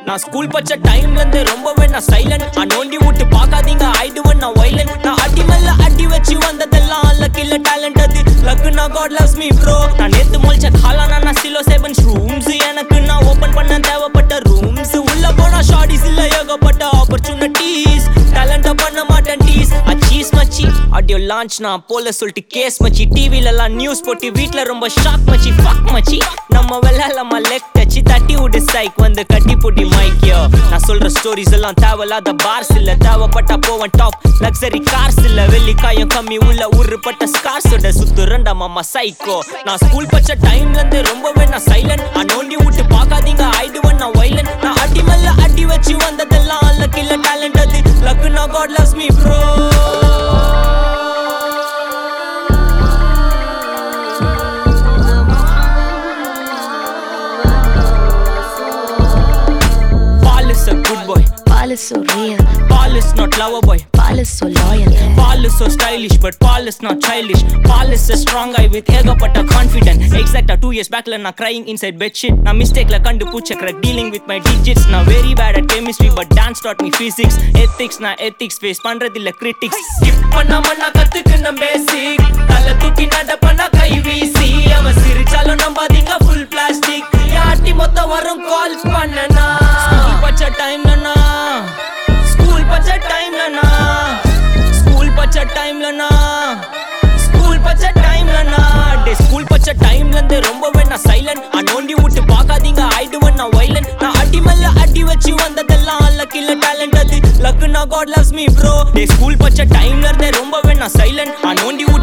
நான் ஸ்கூல் பச்ச டைம்ல இருந்து ரொம்பவே நான் சைலண்ட் நான் நோண்டி விட்டு பார்க்காதீங்க ஆயிடுவேன் நான் வைலண்ட் நான் அடி மேல அடி வச்சு வந்ததெல்லாம் லக் இல்ல டேலண்ட் அது லக்கு நான் காட் லவ்ஸ் மீ ப்ரோ நான் நேத்து முழிச்ச காலானா நான் சிலோ செவன் ரூம்ஸ் எனக்கு நான் ஓபன் பண்ண தேவைப்பட்ட ரூம்ஸ் உள்ள போனா ஷார்டிஸ் இல்ல ஏகப்பட்ட ஆப்பர்ச்சுனிட்டிஸ் டேலண்ட பண்ண மாட்டேன் டீஸ் அச்சீஸ் மச்சி ஆடியோ லான்ச் நான் போல சொல்லிட்டு கேஸ் மச்சி டிவில எல்லாம் நியூஸ் போட்டு வீட்ல ரொம்ப ஷாக் மச்சி ஃபக் மச்சி நம்ம வெள்ளாலமா லெக் டச்சி தட்டி விடு சைக் வந்து கட்டி புடி மைக்கியோ நான் சொல்ற ஸ்டோரிஸ் எல்லாம் தேவையில்லாத பார்ஸ் இல்ல தேவைப்பட்டா போவன் டாப் லக்ஸரி கார்ஸ் இல்ல வெள்ளிக்காயம் கம்மி உள்ள உருப்பட்ட ஸ்கார்ஸோட சுத்து ரெண்டா மாமா சைக்கோ நான் ஸ்கூல் பச்ச டைம்ல இருந்து ரொம்பவே நான் சைலண்ட் நான் நோண்டி விட்டு பார்க்காதீங்க ஆயிடுவேன் நான் வைலண்ட் நான் அடி மேல அடி வச்சு வந்ததெல்லாம் லக் இல்ல டேலண்ட் அது லக்கு நான் God loves me bro Paul is a good boy. Paul is so real, Paul is not lover boy. Paul is so loyal. Paul is so stylish, but Paul is not childish. Paul is a strong guy with ஏகப்பட்ட confident. Exact two years பேக்ல நான் crying inside bed shit. நான் மிஸ்டேக்ல கண்டுபிடிச்ச crack dealing with my digits. நான் very bad at chemistry, but dance taught me physics. Ethics நான் ethics face பண்றதில்ல critics. Skip பண்ணாம நான் கத்துக்கின basic. தலை தூக்கி நடப்ப நான் கை வீசி. அவன் சிரிச்சாலும் நம்பாதீங்க full plastic. யாட்டி மொத்தம் வரும் calls பண்ணனா. School பச்ச timeல நான் ஸ்கூல் பச்ச டைம்ல நான் ஸ்கூல் பச்ச டைம்ல நான் ஸ்கூல் பச்ச டைம்ல நான் டே ஸ்கூல் பச்ச டைம்ல இருந்து ரொம்பவே நான் சைலண்ட் நான் நோண்டி விட்டு பார்க்காதீங்க ஆயிடுவேன் நான் வைலண்ட் நான் அடி மேல அடி வச்சு வந்ததெல்லாம் லக் இல்ல டேலண்ட் அது லக்கு நான் God loves me bro day school பச்ச டைம்ல இருந்தே ரொம்பவே நான் சைலண்ட் நான் நோண்டி